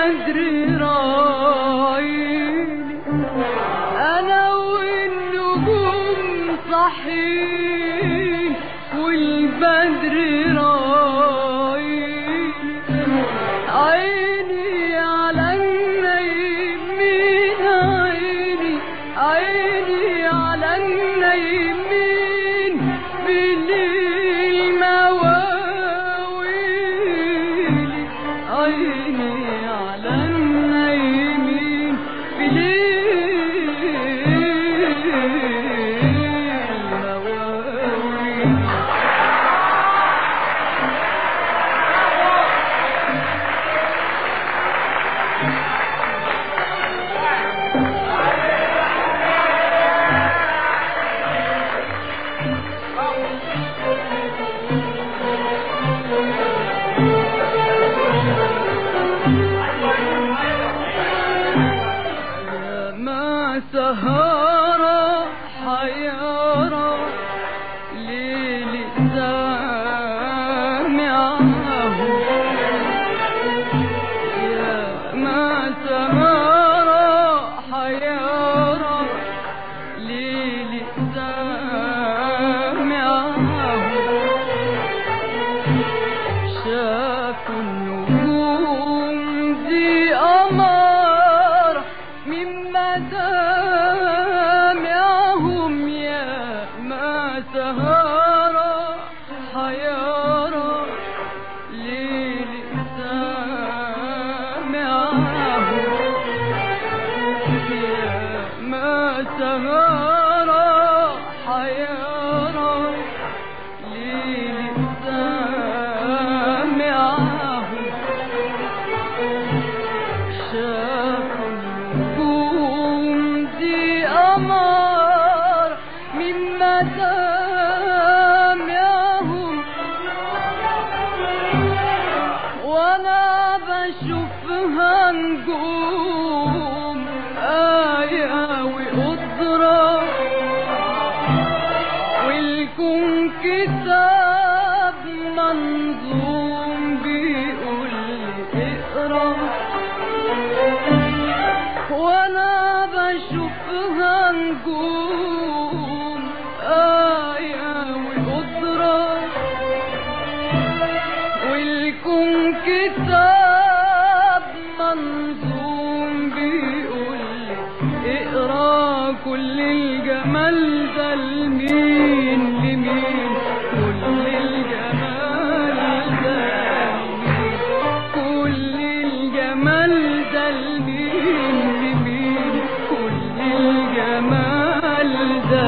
والبدر رايني انا والنجوم صحين والبدر رايني عيني على النايمين عيني عيني على النايمين بليل مواويل عيني على النايمين بليل مواويل يا ما سهارة حيارة ليل سامعه يا ما سهارة حيارة ليل سامعه شافوا النجوم دي قمر من مدامعهم يا ما سهارة حيارة ليل سامعه يا ما سهارة حيارة ليل سامعه شافوا النجوم دي قمر من مدامعهم وانا بشوفها نجوم آية وقدرة والكون كتاب منظوم بيقول لي اقرا وانا بشوفها نجوم آية وقدرة والكون كتاب منظوم بيقول لي اقرا كل الجمال ده لمين لمين كل الجمال ده لمين كل الجمال ده لمين لمين كل الجمال ده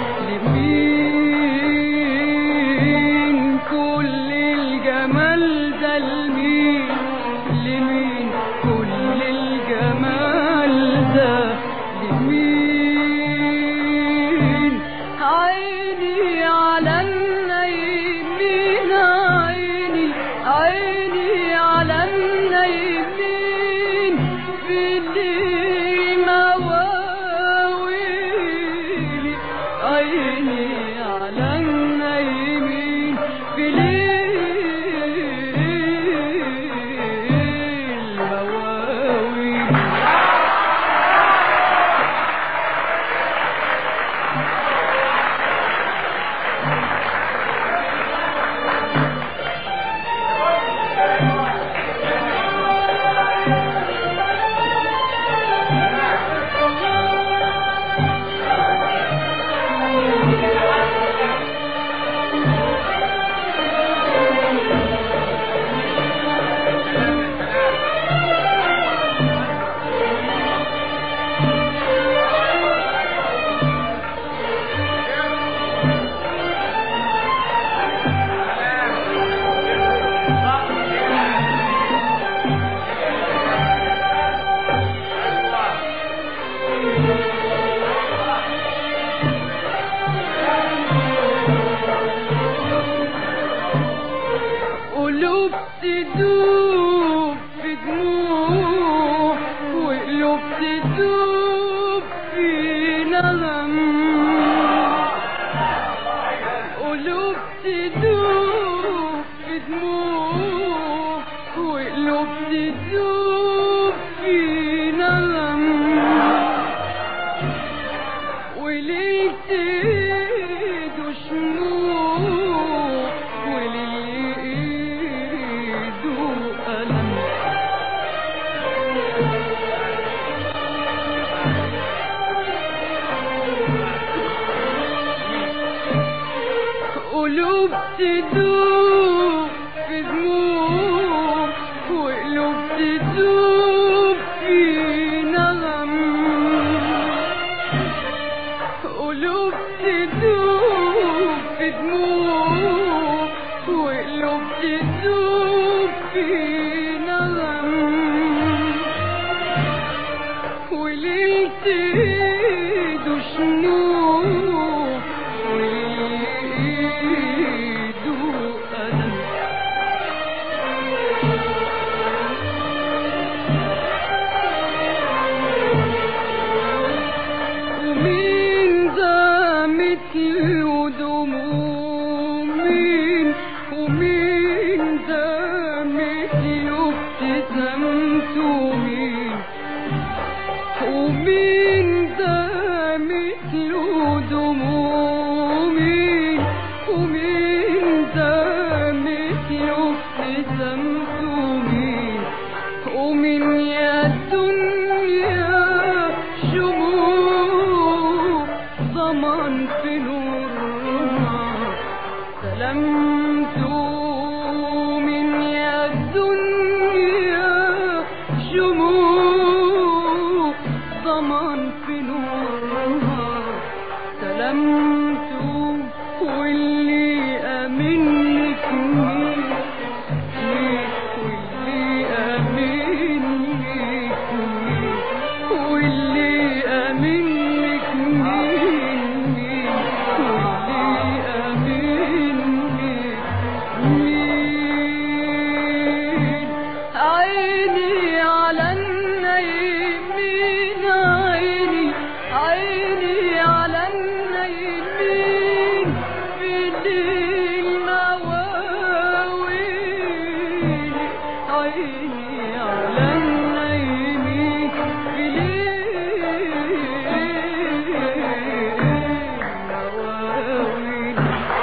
لمين كل الجمال ده لمين لمين كل الجمال ده لمين تدوب في دموع وقلوب تدوب في نغم قلوب تدوب في دموع وقلوب تدوب في نغم وليل تيدو شنوب ويدو ألم ومين ذا مثل دموع مين ومين ذا مثل ابتسامته مين ومين ذا مثل دموع مين ومين ذا مثل ابتسامته مين ومن يا الدنيا شموع ضمان في نورها سلمت من يا الدنيا شموع ضمان في نورها سلمت واللي أمنك مين واللي أمنك مين واللي أمنك مين مين واللي أمنك مين عيني على النايمين عيني عيني على النايمين في الليل مواويل عيني على النايمين في الليل مواويل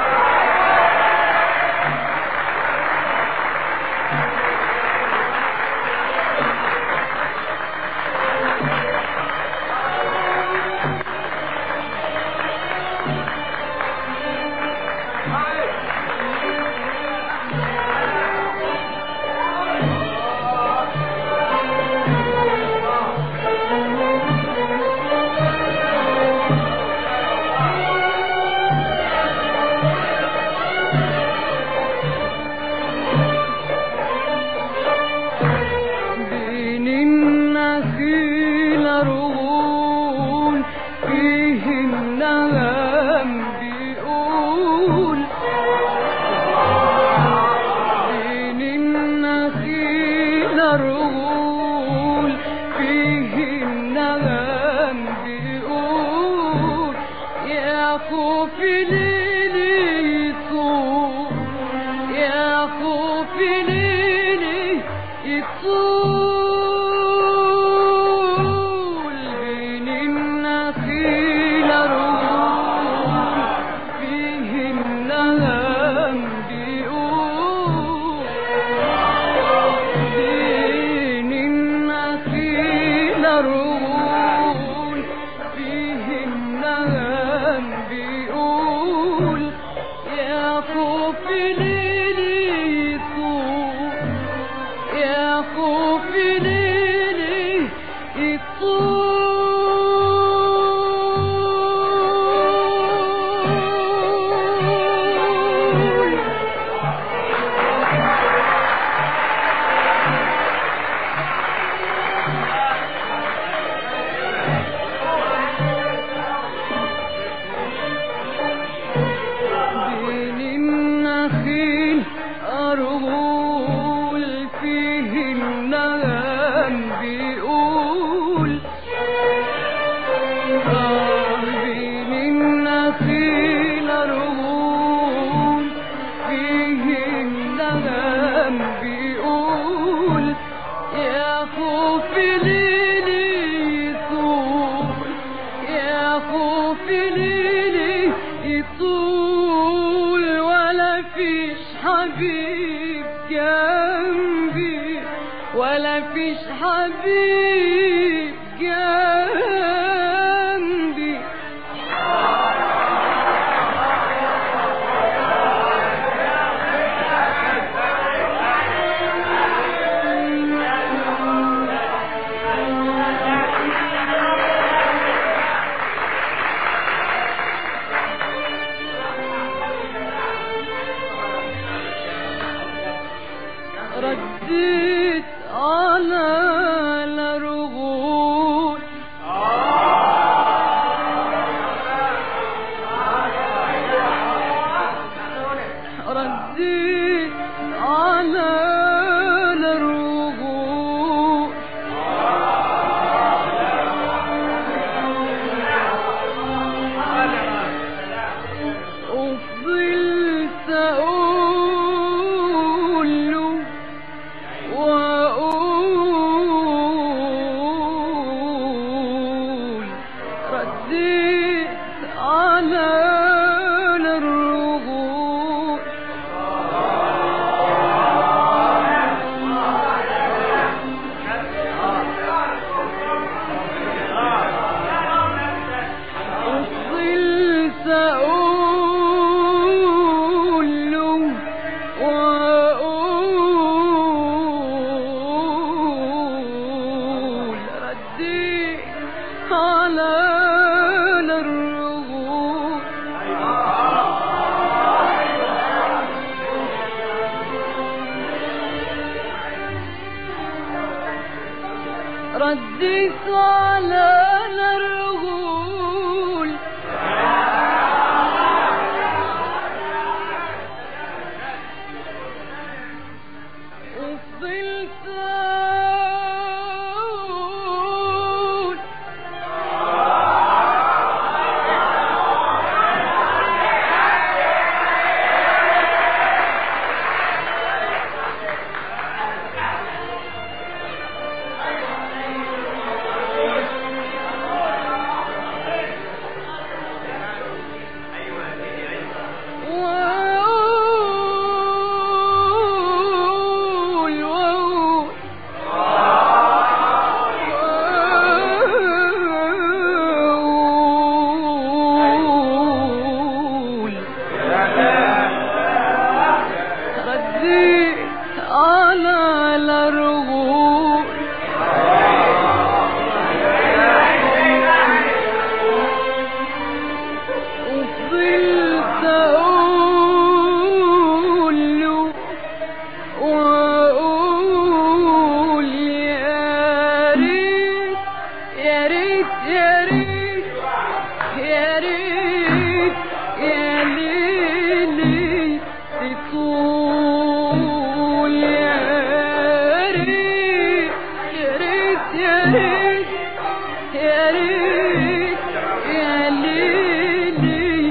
بين النخيل رغول فيه النغم بيقول بين النخيل رغول فيه النغم بيقول يا خوف ليلي يطول يا خوف ليلي يطول بين النخيل رغول فيه النغم بيقول بين النخيل رغول فيه النغم بيقول يا خوف ليلي يطول يا خوف ليلي يطول بين النخيل أرغول فيه النغم بيقول آه بين النخيل أرغول فيه النغم بيقول يا خوف ليلي يطول يا خوف ليلي يطول ولا فيش حبيب جنبي ولا فيش حبيب جنبي ردي على الرغوف رديت على الرغول وفضلت أقول وأقول وأقول وأقول رديت على الرغول وفضلت أقول له وأقول يا ريت يا ريت يا ريت يا ريت يا ليلي تطول يا ريت يا ريت يا ريت يا ريت يا ليلي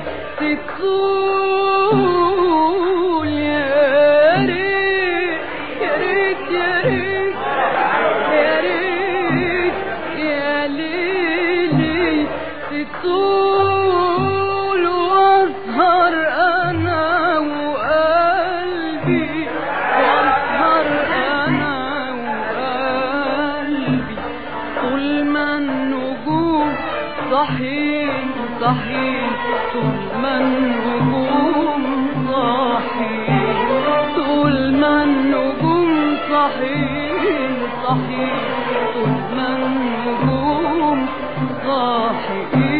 تطول يا ريت يا ريت يا ريت يا ريت يا ليلي تطول واسهر انا وقلبي واسهر انا وقلبي طول ما النجوم صحين صحين طول ما النجوم صحين طول ما النجوم صحين صحين طول ما النجوم صحين